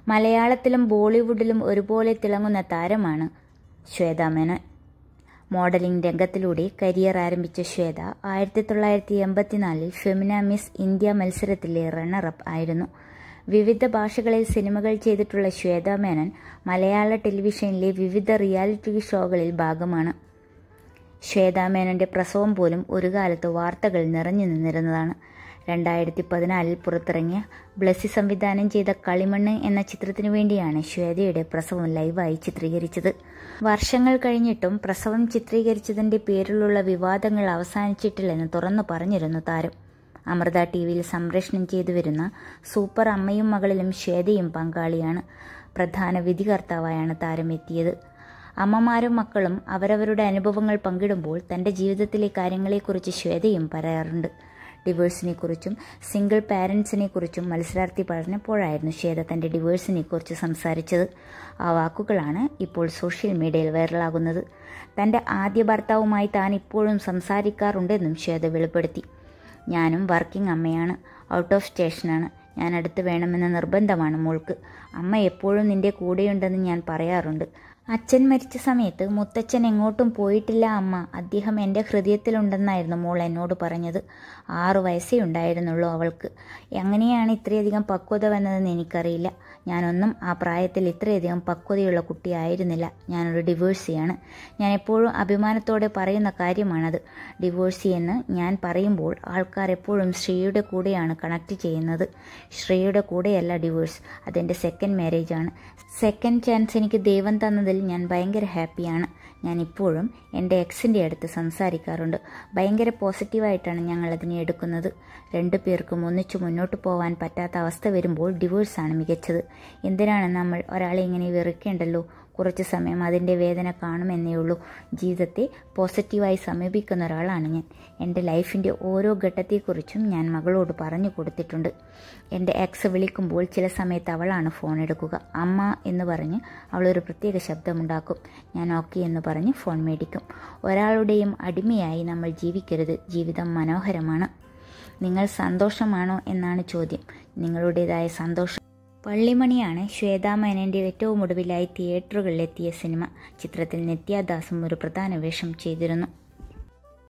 മലയാളത്തിലും ബോളിവുഡിലും ഒരുപോലെ തിളങ്ങുന്ന താരമാണ് ശ്വേതാ മേനോൻ മോഡലിംഗ് രംഗത്തിലൂടെ കരിയർ ആരംഭിച്ച ശ്വേത ആയിരത്തി തൊള്ളായിരത്തി എൺപത്തിനാലിൽ ഫെമിന മിസ് ഇന്ത്യ മത്സരത്തിലെ റണ്ണറപ്പ് ആയിരുന്നു വിവിധ ഭാഷകളിൽ സിനിമകൾ ചെയ്തിട്ടുള്ള ശ്വേതാ മേനോൻ മലയാള ടെലിവിഷനിലെ വിവിധ റിയാലിറ്റി ഷോകളിൽ ഭാഗമാണ് ശ്വേതാ മേനോന്റെ പ്രസവം പോലും ഒരു കാലത്ത് വാർത്തകൾ നിറഞ്ഞു നിന്നിരുന്നതാണ് രണ്ടായിരത്തി പതിനാലിൽ പുറത്തിറങ്ങിയ ബ്ലസ്സി സംവിധാനം ചെയ്ത കളിമണ്ണ് എന്ന ചിത്രത്തിനു വേണ്ടിയാണ് ശ്വേതയുടെ പ്രസവം ലൈവായി ചിത്രീകരിച്ചത് വർഷങ്ങൾ കഴിഞ്ഞിട്ടും പ്രസവം ചിത്രീകരിച്ചതിന്റെ പേരിലുള്ള വിവാദങ്ങൾ അവസാനിച്ചിട്ടില്ലെന്ന് തുറന്നു പറഞ്ഞിരുന്നു താരം അമൃത ടി വിയിൽ സംപ്രേഷണം ചെയ്തു വരുന്ന സൂപ്പർ അമ്മയും മകളിലും ശ്വേതയും പങ്കാളിയാണ് പ്രധാന വിധികർത്താവായാണ് താരം എത്തിയത് അമ്മമാരും മക്കളും അവരവരുടെ അനുഭവങ്ങൾ പങ്കിടുമ്പോൾ തൻ്റെ ജീവിതത്തിലെ കാര്യങ്ങളെക്കുറിച്ച് ശ്വേതയും പറയാറുണ്ട് ഡിവോഴ്സിനെക്കുറിച്ചും സിംഗിൾ പാരൻസിനെക്കുറിച്ചും മത്സരാർത്ഥി പറഞ്ഞപ്പോഴായിരുന്നു ശ്വേത തൻ്റെ ഡിവോഴ്സിനെക്കുറിച്ച് സംസാരിച്ചത് ആ വാക്കുകളാണ് ഇപ്പോൾ സോഷ്യൽ മീഡിയയിൽ വൈറലാകുന്നത് തൻ്റെ ആദ്യ ഭർത്താവുമായി താൻ ഇപ്പോഴും സംസാരിക്കാറുണ്ടെന്നും ശ്വേത വെളിപ്പെടുത്തി ഞാനും വർക്കിംഗ് അമ്മയാണ് ഔട്ട് ഓഫ് സ്റ്റേഷനാണ് ഞാൻ അടുത്ത് വേണമെന്ന നിർബന്ധമാണ് മോൾക്ക് അമ്മ എപ്പോഴും നിന്റെ കൂടെയുണ്ടെന്ന് ഞാൻ പറയാറുണ്ട് അച്ഛൻ മരിച്ച സമയത്ത് മുത്തച്ഛൻ എങ്ങോട്ടും പോയിട്ടില്ല അമ്മ അദ്ദേഹം എൻ്റെ ഹൃദയത്തിലുണ്ടെന്നായിരുന്നു മോൾ എന്നോട് പറഞ്ഞത് ആറു വയസ്സേ ഉണ്ടായിരുന്നുള്ളൂ അവൾക്ക് എങ്ങനെയാണ് ഇത്രയധികം പക്വത വന്നതെന്ന് എനിക്കറിയില്ല ഞാനൊന്നും ആ പ്രായത്തിൽ ഇത്രയധികം പക്വതയുള്ള കുട്ടിയായിരുന്നില്ല ഞാനൊരു ഡിവോഴ്സിയാണ് ഞാൻ എപ്പോഴും അഭിമാനത്തോടെ പറയുന്ന കാര്യമാണത് ഡിവോഴ്സി എന്ന് ഞാൻ പറയുമ്പോൾ ആൾക്കാർ എപ്പോഴും ശ്രീയുടെ കൂടെയാണ് കണക്ട് ചെയ്യുന്നത് ശ്രീയുടെ കൂടെയല്ല ഡിവോഴ്സ് അതെൻ്റെ സെക്കൻഡ് മാരേജാണ് സെക്കൻഡ് ചാൻസ് എനിക്ക് ദൈവം തന്നതിൽ ഞാൻ ഭയങ്കര ഹാപ്പിയാണ് ഞാൻ ഇപ്പോഴും എൻ്റെ എക്സിൻ്റെ അടുത്ത് സംസാരിക്കാറുണ്ട് ഭയങ്കര പോസിറ്റീവായിട്ടാണ് ഞങ്ങൾ അതിനെ എടുക്കുന്നത് രണ്ടു പേർക്കും ഒന്നിച്ചു മുന്നോട്ട് പോകാൻ പറ്റാത്ത അവസ്ഥ വരുമ്പോൾ ഡിവോഴ്സാണ് മികച്ചത് എന്തിനാണ് നമ്മൾ ഒരാളെ ഇങ്ങനെ വെറുക്കേണ്ടല്ലോ കുറച്ച് സമയം അതിൻ്റെ വേദന കാണുമെന്നേ ഉള്ളൂ ജീവിതത്തെ പോസിറ്റീവായി സമീപിക്കുന്ന ഒരാളാണ് ഞാൻ എൻ്റെ ലൈഫിൻ്റെ ഓരോ ഘട്ടത്തെക്കുറിച്ചും ഞാൻ മകളോട് പറഞ്ഞു കൊടുത്തിട്ടുണ്ട് എൻ്റെ എക്സ് വിളിക്കുമ്പോൾ ചില സമയത്ത് അവളാണ് ഫോൺ എടുക്കുക അമ്മ എന്ന് പറഞ്ഞ് അവളൊരു പ്രത്യേക ശബ്ദമുണ്ടാക്കും ഞാൻ ഓക്കെ എന്ന് പറഞ്ഞ് ഫോൺ മേടിക്കും ഒരാളുടെയും അടിമയായി നമ്മൾ ജീവിക്കരുത് ജീവിതം മനോഹരമാണ് നിങ്ങൾ സന്തോഷമാണോ എന്നാണ് ചോദ്യം നിങ്ങളുടേതായ സന്തോഷം പള്ളിമണിയാണ് ശ്വേതാ മേനന്റെ ഏറ്റവും ഒടുവിലായി തിയേറ്ററുകളിലെത്തിയ സിനിമ ചിത്രത്തിൽ നിത്യാദാസും ഒരു പ്രധാന വേഷം ചെയ്തിരുന്നു